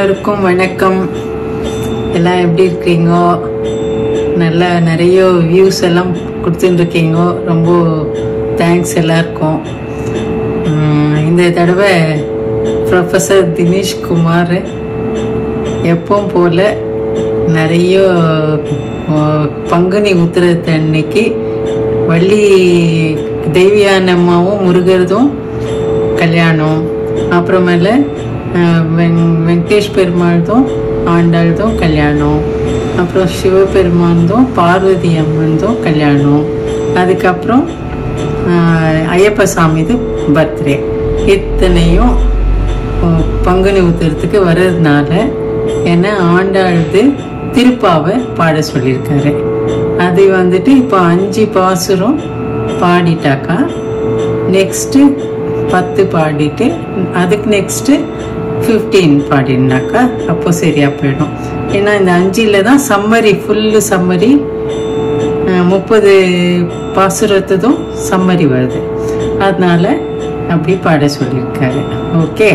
எல்லோருக்கும் வணக்கம் எல்லாம் எப்படி இருக்கீங்க நல்லா நிறைய வியூஸ் எல்லாம் கொடுத்துட்டு இருக்கீங்க ரொம்ப தேங்க்ஸ் எல்லாருக்கும் உம், இந்த தடவை ப்ரொஃபஸர் தினேஷ் குமார் எப்பவும் போல நிறைய அஹ், பங்குனி உத்திரத்து அன்னைக்கு வள்ளி தெய்வியானம்மாவும் முருகர்தும் கல்யாணம் அப்புறமேல அஹ், வெங்- வெங்கடேஷ் பெருமாள்தும் ஆண்டாள்தும் கல்யாணம் அப்புறம் சிவபெருமான்தும் பார்வதி அம்மன்தும் கல்யாணம் அதுக்கப்புறம் அஹ், ஐயப்ப சாமிது பர்த்டே இத்தனையும் அஹ், பங்குனி உத்திரத்துக்கு வர்றதுனால என்ன ஆண்டாளுது திருப்பாவை பாட சொல்லியிருக்காரு அது வந்துட்டு இப்போ அஞ்சு பாசுரம் பாடிட்டாக்கா நெக்ஸ்ட்டு பத்து பாடிட்டு அதுக்கு நெக்ஸ்ட்டு ஃபிஃப்டீன் பாடினாக்கா அப்போ சரியா போயிடும் ஏன்னா இந்த அஞ்சில் தான் சம்மரி ஃபுல்லு சம்மரி முப்பது பாசுரத்ததும் சம்மரி வருது அதனால அப்படி பாட சொல்லியிருக்காரு ஓகே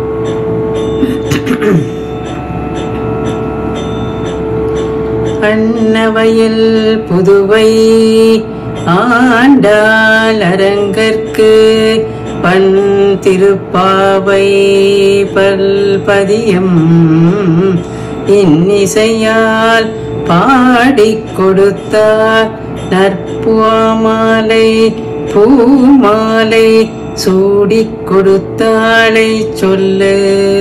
அன்னவயல் புதுவை ஆண்டாள் அரங்கற்கு பன் திருப்பாவை பல்பதியம் இன்னிசையால் பாடிக் கொடுத்தார் நற்புவாமாலை பூமாலை சூடிக் கொடுத்தாளை சொல்லு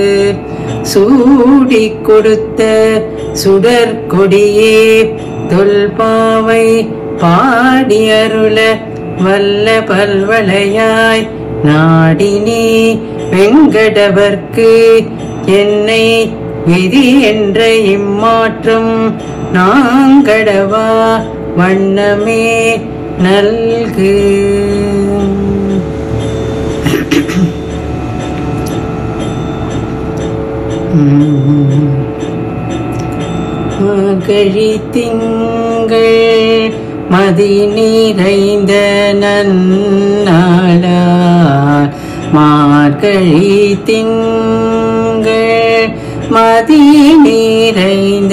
சூடிக் கொடுத்த சுடர் கொடியே தொல்பாவை பாடி அருள வல்ல பல்வளையாய் நாடினே வெங்கடவர்க்கு என்னை விதி என்ற இம்மாற்றம் நாங்கடவா வண்ணமே நல்கு மகழி திங்கள் மதி நிறைந்த நன்னாளார் மார்கழி திங்கள் மதி நிறைந்த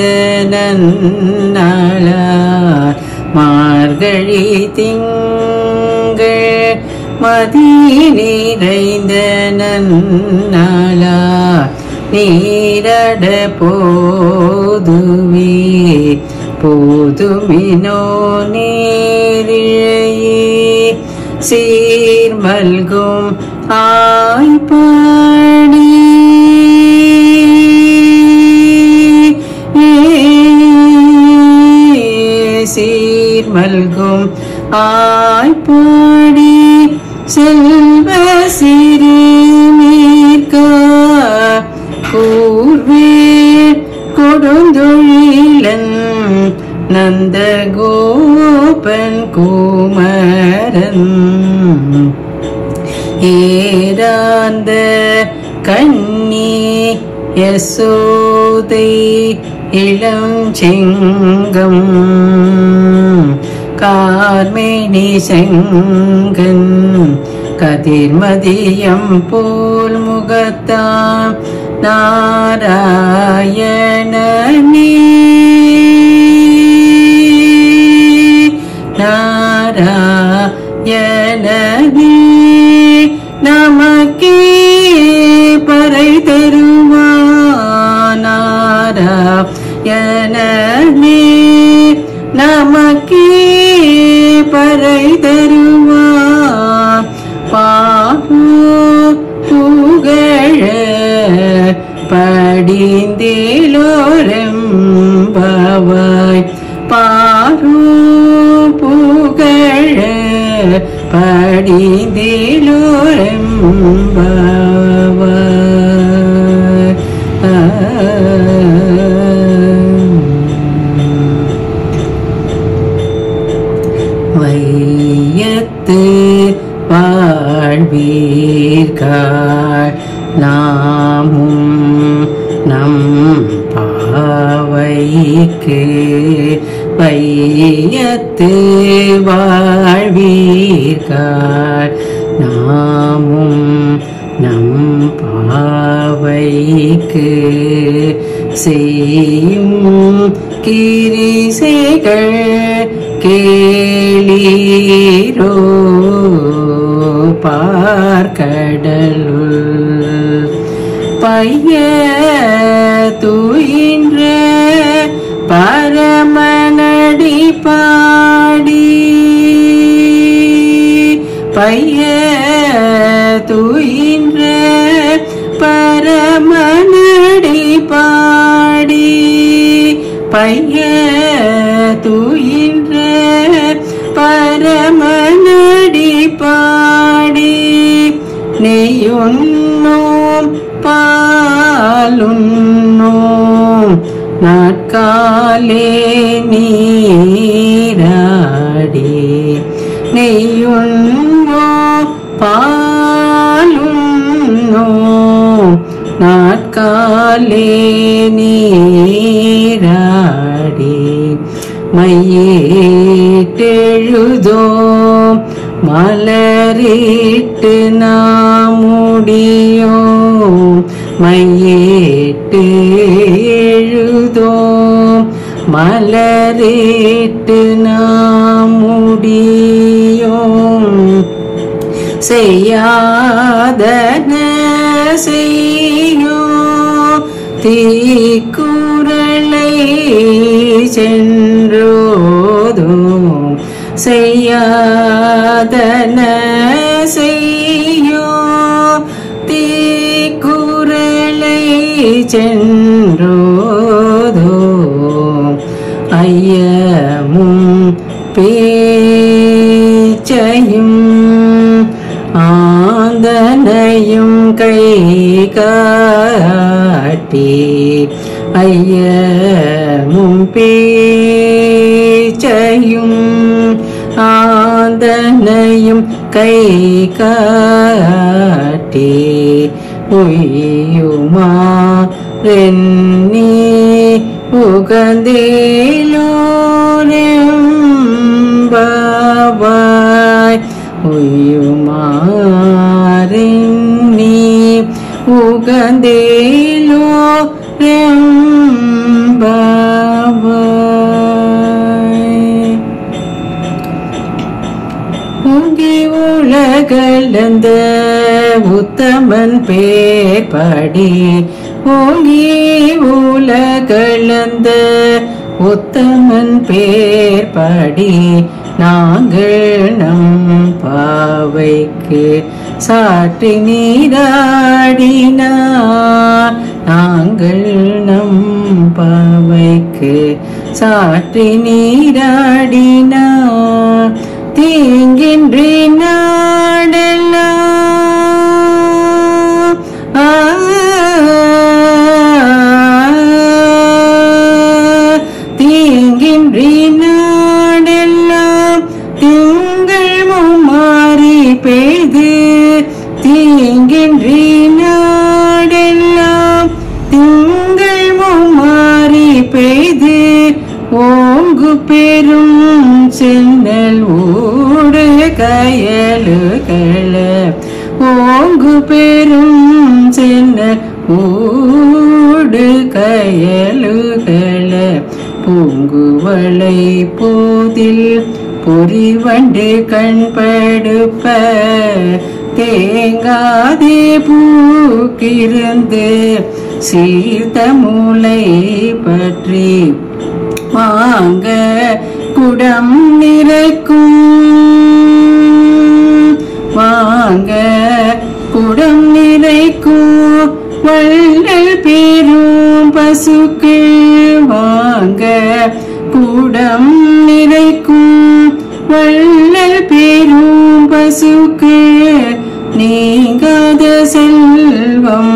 நன்னாளார் மார்கழி திங்கள் மதி நிறைந்த நன்னாளார் நீரட போதுமே போதுமினோ நேரிழையே சீர்மல்கும் ஆய்பாடி சீர்மல்கும் ஆய்பாடி செல்வ சிறுமீர்கா கூர்வேல் கொடுந்தொழிலன் நந்தகோபன் குமரன் ஏராந்த கண்ணி யசோதை இளம் செங்கம் கார்மேனி செங்கன் கதிர்மதியம் போல் முகத்தாம் நாராயணனே நாராயணனே நமக்கே பறை தருவானாராயணனே நமக்கே பறை தருவான் பாகு புகழ படிந்திலோரெம்பவாய் பாரு புகழ படிந்திலோரெம்பவாய் வையத்து வாழ்வீர்கள் நாமும் நம் பாவைக்கு வையத்து வாழ்வீர்கள் நாமும் நம் பாவைக்கு பாவைக்கு செய்யும் கிரிசைகள் கேளீரோ பார்க்கடலுள் பைய துயின்ற பரமனடி பாடி பைய துயின்ற பரமனடி பாடி பைய துயின்ற பரமனடி பாடி நெய்யுண்ணோம் பாலுண்ணோம் நாட்காலே நீராடி நெய்யுண்ணோ பாலுண்ணோம் நாட்காலே நீராடி மையேட்டெழுதோம் மலரிட்டு நாம் முடியோம் மையேட்டு எழுதோம் மலரிட்டு நாம் முடியோம் செய்யாதன செய்யோ தீக்குறளை சென்றோதும் செய்யாதன செய்யோ தீக்குறளை சென்றோதும் ஐயமும் பேச்சையும் ஆந்தனையும் கை காட்டி ஐயமும் பேச்சையும் ஆந்தனையும் கை காட்டி உயுமா ரென்னி உகந்தேலோரெம்பாவாய் உயுமாறின்னி உகந்தேலோ ரெம்பாவாய் ஓங்கி உலகளந்த உத்தமன் பேர் பாடி ஓங்கி உலகளந்த உத்தமன் பேர் பாடி நாங்கள் நம் பாவைக்கு சாற்றி நீராடினார் நாங்கள் நம் பாவைக்கு சாற்றி நீராடினார் தீங்கின்றி நாடெல்லாம் ஆ, தீங்கின்றி நாடெல்லாம் திங்கள் மும்மாறி பெய்து தீங்கின்றி நாடெல்லாம் திங்கள் மும்மாறி பெய்து ஓங்கு பெரும் சென்னல் ஊடு கயலுகள ஓங்கு பெரும் சென்னல் ஊடு கயலுகள பூங்குவளை போதில் பொறிவண்டு கண்படுப்ப தேங்காதே பூக்கிருந்து சீர்த்த மூளை பற்றி வாங்க குடம் நிறைக்கும் வாங்க குடம் நிறைக்கும் வள்ளல் பெரும் பசுக்கு வாங்க குடம் நிறைக்கும் வள்ளல் பெரும் பசுக்கு நீங்காத செல்வம்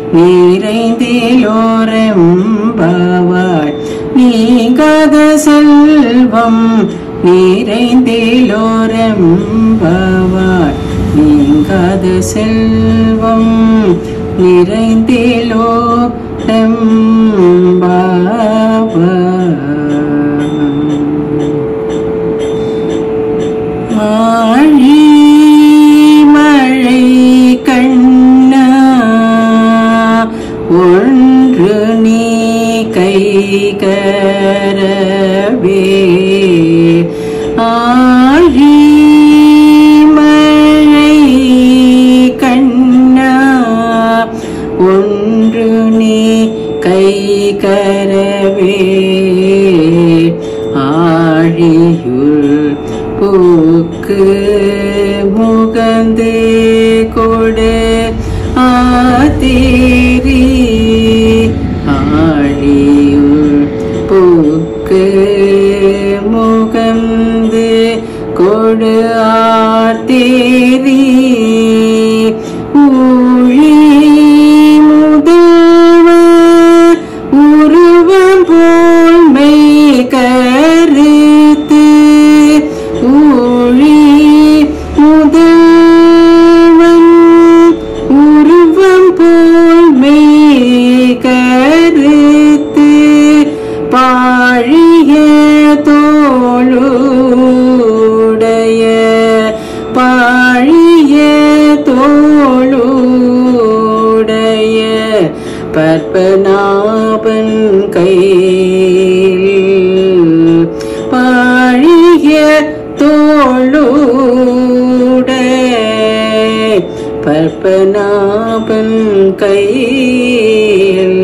நிறைந்தேலோரெம்பாவாய் நீங்காத செல்வம் நிறைந்தேலோரெம்பாவாய் நீங்காத செல்வம் நிறைந்தேலோ ஆழி மழை கண்ணா தோளுடைய பற்பநாபன் கையில் பாழிய தோளுட பற்பநாபன் கையில்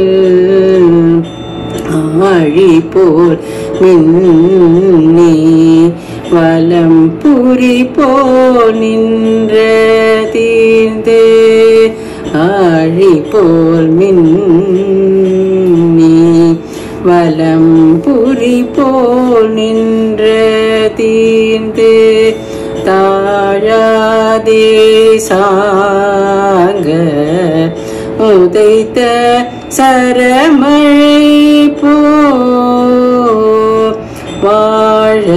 ஆழி போல் மின்னி வலம் புரி போல் நின்ற தீர்ந்து ஆழி போல் மின்னி வலம் புரி போல் நின்ற தீர்ந்து தாழாதே சாங்க உதைத்த சரமழை போ வாழ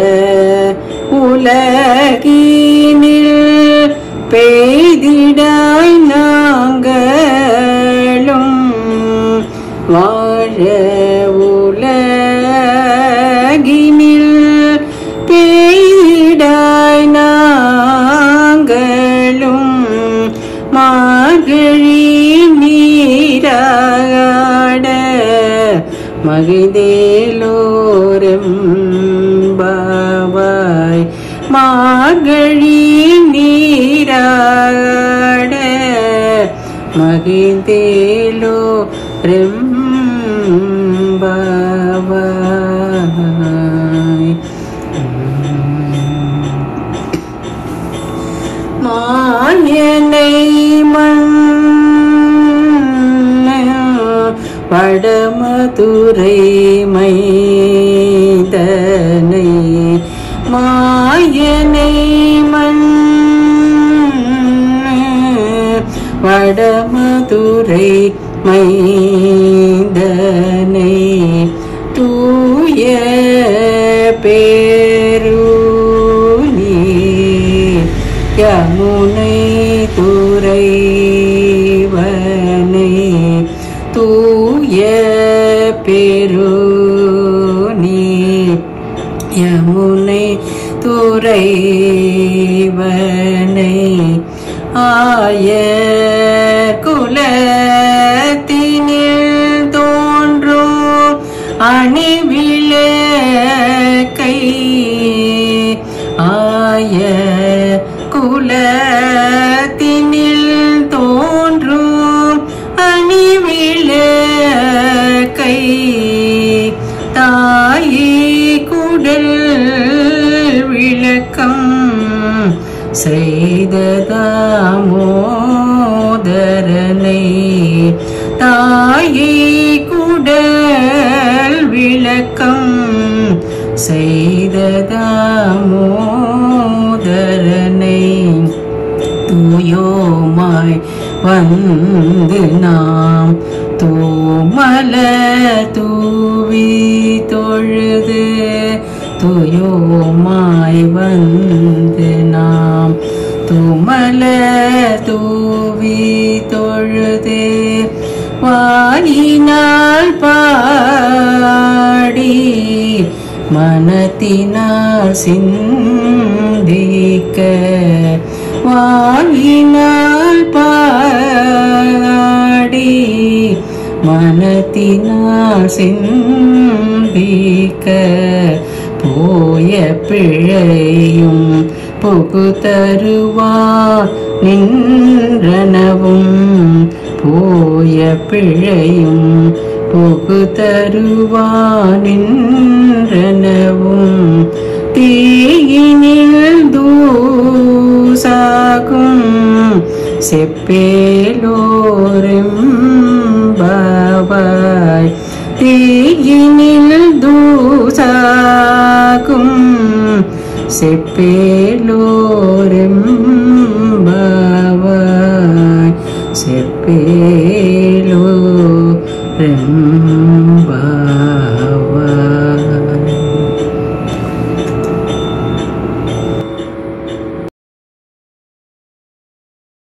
உலகினில் பெய்திடாய் நாங்களும் வாழ உலகினில் பெய்திடாய் நாங்களும் மார்கழி நீராட மகிதேலோரம் பாவாய் மார்கழி நீராட மகிதேலோ ரெம்பாவாய் மாயனை மண் வடமதுரை மைதனை மாயனை மண் வடமதுரை மைதனை தூய பேருநீ யமுனை துறைவனை தூய பெருநீ யமுனை துறைவனை ஆய குலத்தினில் தோன்றும் அணிவிளக்கை ஆய குலத்தினில் தோன்றும் அணிவிளக்கை தாயே குடல் விளக்கம் செய்ததாமோதரனை தாயே குடல் விளக்கம் செய்ததாமோதரனை தூயோமாய் வந்து நாம் தூமல தூவி தொழுது தூயோமாய் வந்து நாம் துமல தூவி தொழுது வாயினால் பாடி மனத்தினால் சிந்திக்க வாயினால் பாடி மனத்தினால் சிந்திக்க போய பிழையும் புகு தருவார் நின்றனவும் போய பிழையும் புகு தருவார் நின்றனவும் தீயினில் தூசாகும் செப்பேலோரெம்பாவாய் தீயினில் தூசாகும் செப்பேலோரெம்பாவாய் செப்பேலோ ரெம்